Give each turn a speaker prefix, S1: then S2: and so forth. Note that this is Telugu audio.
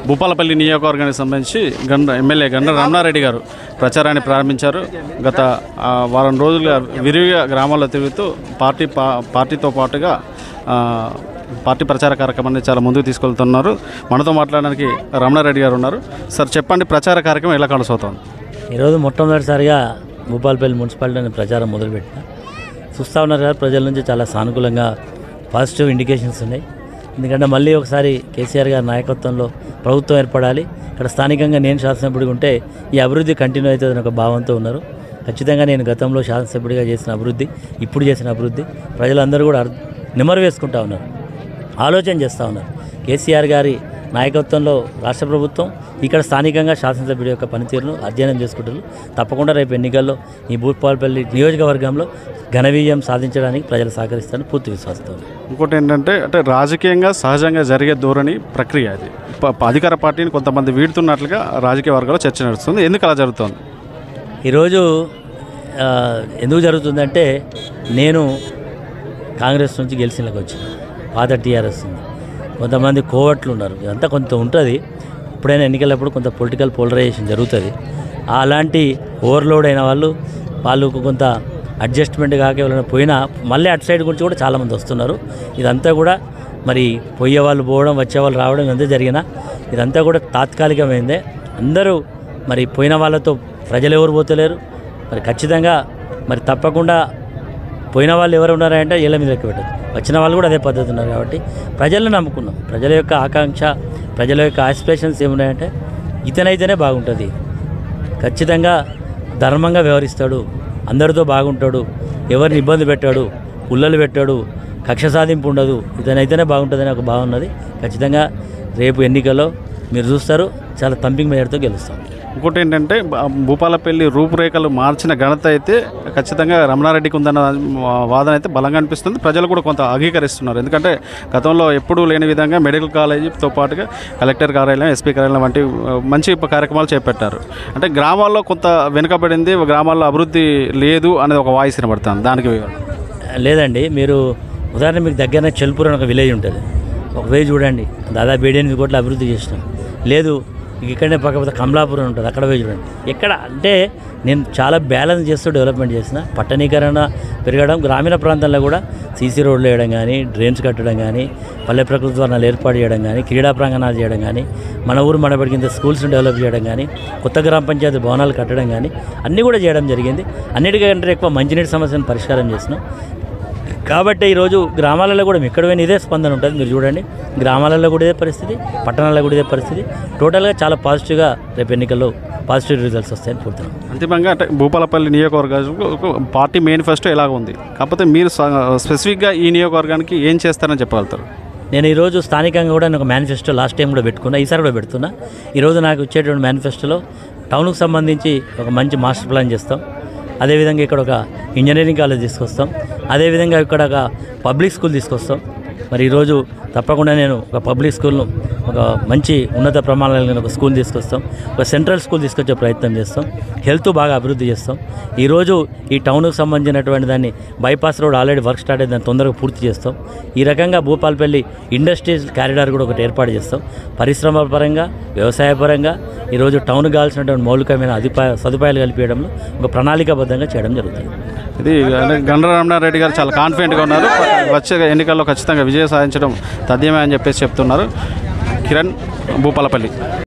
S1: భూపాలపల్లి నియోజకవర్గానికి సంబంధించి గండ ఎమ్మెల్యే గండ రమణారెడ్డి గారు ప్రచారాన్ని ప్రారంభించారు గత ఆ, వారం రోజులుగా విరివిగా గ్రామాల్లో తిరుగుతూ పార్టీ పా పార్టీతో పాటుగా ఆ, పార్టీ ప్రచార కార్యక్రమాన్ని చాలా ముందుకు తీసుకెళ్తున్నారు మనతో మాట్లాడడానికి రమణారెడ్డి గారు ఉన్నారు సార్ చెప్పండి ప్రచార కార్యక్రమం ఎలా కొనసాగుతోంది
S2: ఈరోజు మొట్టమొదటిసారిగా భూపాలపల్లి మున్సిపాలిటీ ప్రచారం మొదలుపెట్టిన చూస్తూ ఉన్నారు కదా ప్రజల నుంచి చాలా సానుకూలంగా పాజిటివ్ ఇండికేషన్స్ ఉన్నాయి ఎందుకంటే మళ్ళీ ఒకసారి కేసీఆర్ గారి నాయకత్వంలో ప్రభుత్వం ఏర్పడాలి ఇక్కడ స్థానికంగా నేను శాసనసభ్యుడిగా ఉంటే ఈ అభివృద్ధి కంటిన్యూ అవుతుందని ఒక భావంతో ఉన్నారు ఖచ్చితంగా నేను గతంలో శాసనసభ్యుడిగా చేసిన అభివృద్ధి ఇప్పుడు చేసిన అభివృద్ధి ప్రజలందరూ కూడా అర్థ- నిమరు వేసుకుంటా ఉన్నారు ఆలోచన చేస్తూ ఉన్నారు కేసీఆర్ గారి నాయకత్వంలో రాష్ట్ర ప్రభుత్వం ఇక్కడ స్థానికంగా శాసనసభ్యుడి యొక్క పనితీరును అధ్యయనం చేసుకుంటున్నారు తప్పకుండా రేపు ఎన్నికల్లో ఈ భూపాలపల్లి నియోజకవర్గంలో ఘన విజయం సాధించడానికి ప్రజలు సహకరిస్తారని పూర్తి విశ్వాసంతో ఉంది.
S1: ఇంకోటి ఏంటంటే అంటే రాజకీయంగా సహజంగా జరిగే ధోరణి ప్రక్రియ అది ప- ప- అధికార పార్టీని కొంతమంది వీడుతున్నట్లుగా రాజకీయ వర్గాల్లో చర్చ నడుస్తుంది ఎందుకు అలా జరుగుతోంది
S2: ఈరోజు ఆ, ఎందుకు జరుగుతుందంటే నేను కాంగ్రెస్ నుంచి గెలిచినకి వచ్చిన పాత టీఆర్ఎస్ ఉంది కొంతమంది కోవట్లు ఉన్నారు ఇదంతా కొంత ఉంటుంది ఎప్పుడైనా ఎన్నికలప్పుడు కొంత పొలిటికల్ పోలరైజేషన్ జరుగుతుంది అలాంటి ఓవర్లోడ్ అయిన వాళ్ళు వాళ్ళకు కొంత అడ్జస్ట్మెంట్ కాక ఎవరైనా పోయినా మళ్ళీ అటు సైడ్ గురించి కూడా చాలామంది వస్తున్నారు ఇదంతా కూడా మరి పోయే వాళ్ళు పోవడం వచ్చేవాళ్ళు రావడం ఇదంతా జరిగిన ఇదంతా కూడా తాత్కాలికమైందే అందరూ మరి పోయిన వాళ్ళతో ప్రజలు ఎవరు పోతలేరు మరి ఖచ్చితంగా మరి తప్పకుండా పోయిన వాళ్ళు ఎవరు ఉన్నారంటే ఏళ్ళ మీద లెక్క పెట్టదు వచ్చిన వాళ్ళు కూడా అదే పద్ధతి ఉన్నారు కాబట్టి ప్రజలను నమ్ముకున్నాం ప్రజల యొక్క ఆకాంక్ష ప్రజల యొక్క ఆస్పిరేషన్స్ ఏమున్నాయంటే ఇతనైతేనే బాగుంటుంది ఖచ్చితంగా ధర్మంగా వ్యవహరిస్తాడు అందరితో బాగుంటాడు ఎవరిని ఇబ్బంది పెట్టాడు పుల్లలు పెట్టాడు కక్ష సాధింపు ఉండదు ఇతనైతేనే బాగుంటుందని ఒక భావన ఉన్నది ఖచ్చితంగా రేపు ఎన్నికల్లో మీరు చూస్తారు చాలా తంపింగ్ మెజార్టీతో గెలుస్తాం
S1: ఇంకోటి ఏంటంటే బ- భూపాలపల్లి రూపురేఖలు మార్చిన ఘనత అయితే ఖచ్చితంగా రమణారెడ్డికి ఉందన్న వాదన అయితే బలంగా అనిపిస్తుంది ప్రజలు కూడా కొంత అంగీకరిస్తున్నారు ఎందుకంటే గతంలో ఎప్పుడూ లేని విధంగా మెడికల్ కాలేజీతో పాటుగా కలెక్టర్ కార్యాలయం ఎస్పీ కార్యాలయం వంటి ఆ, మంచి కార్యక్రమాలు చేపట్టారు అంటే గ్రామాల్లో కొంత వెనుకబడింది గ్రామాల్లో అభివృద్ధి లేదు అనేది ఒక వాయిస్ వినబడుతుంది దానికి వివరణ.
S2: లేదండి మీరు ఉదాహరణ మీకు దగ్గర చెల్పూర్ అని ఒక విలేజ్ ఉంటుంది ఒక విలేజ్ చూడండి దాదాపు ఏడెనిమిది కోట్ల అభివృద్ధి చేసినాం లేదు ఇక్కడనే పక్కన కమలాపురం ఉంటుంది అక్కడ పోయి చూడండి ఎక్కడ అంటే నేను చాలా బ్యాలెన్స్ చేస్తూ డెవలప్మెంట్ చేసిన పట్టణీకరణ పెరగడం గ్రామీణ ప్రాంతాల్లో కూడా సీసీ రోడ్లు వేయడం కానీ డ్రైన్స్ కట్టడం కానీ పల్లె ప్రకృతి వనాలు ఏర్పాటు చేయడం కానీ క్రీడా ప్రాంగణాలు చేయడం కానీ మన ఊరు మనబడి కింద స్కూల్స్ని డెవలప్ చేయడం కానీ కొత్త గ్రామ పంచాయతీ భవనాలు కట్టడం కానీ అన్నీ కూడా చేయడం జరిగింది అన్నిటికంటే ఎక్కువ మంచినీటి సమస్యను పరిష్కారం చేసినాం కాబట్టి ఈరోజు గ్రామాలలో కూడా ఎక్కడ పోయినా ఇదే స్పందన ఉంటుంది మీరు చూడండి గ్రామాలలో కూడా ఇదే పరిస్థితి పట్టణాల్లో కూడా ఇదే పరిస్థితి టోటల్గా చాలా పాజిటివ్గా రేపు ఎన్నికల్లో పాజిటివ్ రిజల్ట్స్ వస్తాయని కోరుతున్నాం
S1: అంతిమంగా అంటే భూపాలపల్లి నియోజకవర్గానికి ఒక పార్టీ మేనిఫెస్టో ఎలాగ ఉంది కాకపోతే మీరు స- స్పెసిఫిక్గా ఈ నియోజకవర్గానికి ఏం చేస్తారని చెప్పగలుగుతారు
S2: నేను ఈరోజు స్థానికంగా కూడా నేను ఒక మేనిఫెస్టో లాస్ట్ టైం కూడా పెట్టుకున్నా ఈసారి కూడా పెడుతున్నా ఈరోజు నాకు వచ్చేటువంటి మేనిఫెస్టోలో టౌన్కు సంబంధించి ఒక మంచి మాస్టర్ ప్లాన్ చేస్తాం అదేవిధంగా ఇక్కడ ఒక ఇంజనీరింగ్ కాలేజ్ తీసుకొస్తాం అదేవిధంగా ఇక్కడ ఒక పబ్లిక్ స్కూల్ తీసుకొస్తాం మరి ఈరోజు తప్పకుండా నేను ఒక పబ్లిక్ స్కూల్ను ఒక మంచి ఉన్నత ప్రమాణాలు కలిగిన ఒక స్కూల్ తీసుకొస్తాం ఒక సెంట్రల్ స్కూల్ తీసుకొచ్చే ప్రయత్నం చేస్తాం హెల్త్ బాగా అభివృద్ధి చేస్తాం ఈరోజు ఈ టౌన్కు సంబంధించినటువంటి దాన్ని bypass road already work start అయింది దాన్ని తొందరగా పూర్తి చేస్తాం ఈ రకంగా భూపాలపల్లి ఇండస్ట్రీస్ కారిడార్ కూడా ఒకటి ఏర్పాటు చేస్తాం పరిశ్రమల పరంగా వ్యవసాయ పరంగా ఈరోజు టౌన్ కావాల్సినటువంటి మౌలికమైన అధిపా సదుపాయాలు కల్పించడంలో ఒక ప్రణాళికాబద్ధంగా చేయడం జరుగుతుంది
S1: ఇది అంటే గండ్ర రమణారెడ్డి గారు చాలా కాన్ఫిడెంట్గా ఉన్నారు వచ్చే ఎన్నికల్లో ఖచ్చితంగా విజయం సాధించడం తథ్యమే అని చెప్పేసి చెప్తున్నారు కిరణ్ భూపాలపల్లి